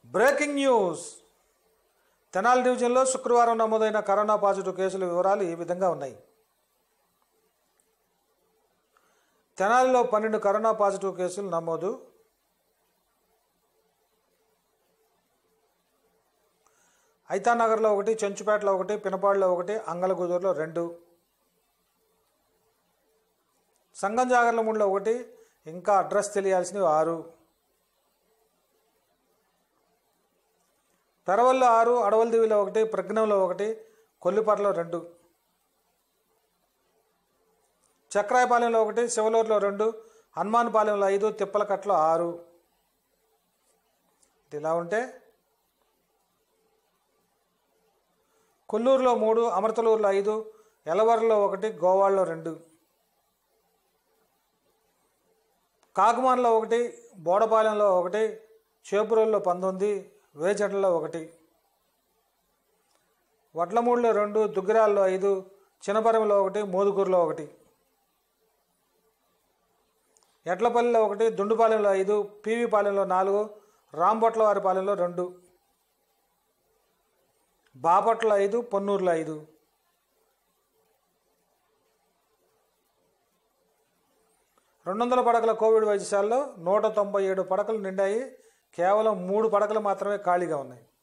breaking news Tenali డివిజన్లో శుక్రవారం నమోదైన కరోనా పాజిటివ్ కేసుల వివరాలు ఈ విధంగా ఉన్నాయి తెనాలిలో పన్నెండు కరోనా పాజిటివ్ కేసులు నమోదు ఐతానగర్లో ఒకటి చెంచుపేటలో ఒకటి పినపాడులో ఒకటి అంగలగూదూరులో రెండు సంగం జాగర్లమూడిలో ఒకటి ఇంకా అడ్రస్ తెలియాల్సినవి ఆరు పెరవల్లో ఆరు అడవలదివిలో ఒకటి ప్రజ్ఞంలో ఒకటి కొల్లిపరలో రెండు చక్రాయపాలెంలో ఒకటి శివలూరులో రెండు హనుమాన్పాలెంలో ఐదు తిప్పలకట్లో ఆరు ఇలా ఉంటే కొల్లూరులో మూడు అమృతలూరులో ఐదు ఎలవరలో ఒకటి గోవాడలో రెండు కాకుమాన్లో ఒకటి బోడపాలెంలో ఒకటి చేపురోల్లో పంతొమ్మిది వేజండ్లలో ఒకటి వడ్లమూడిలో రెండు దుగ్గిరాల్లో ఐదు చినపరంలో ఒకటి మోదుకూరులో ఒకటి ఎడ్లపల్లిలో ఒకటి దుండుపాలెంలో ఐదు పీవీపాలెంలో నాలుగు రాంబొట్లవారిపాలెంలో రెండు బాపట్ల ఐదు పొన్నూరులో ఐదు రెండు వందల పడకల కోవిడ్ వైద్యశాలలో నూట తొంభై ఏడు పడకలు నిండాయి కేవలం మూడు పడకలు మాత్రమే ఖాళీగా ఉన్నాయి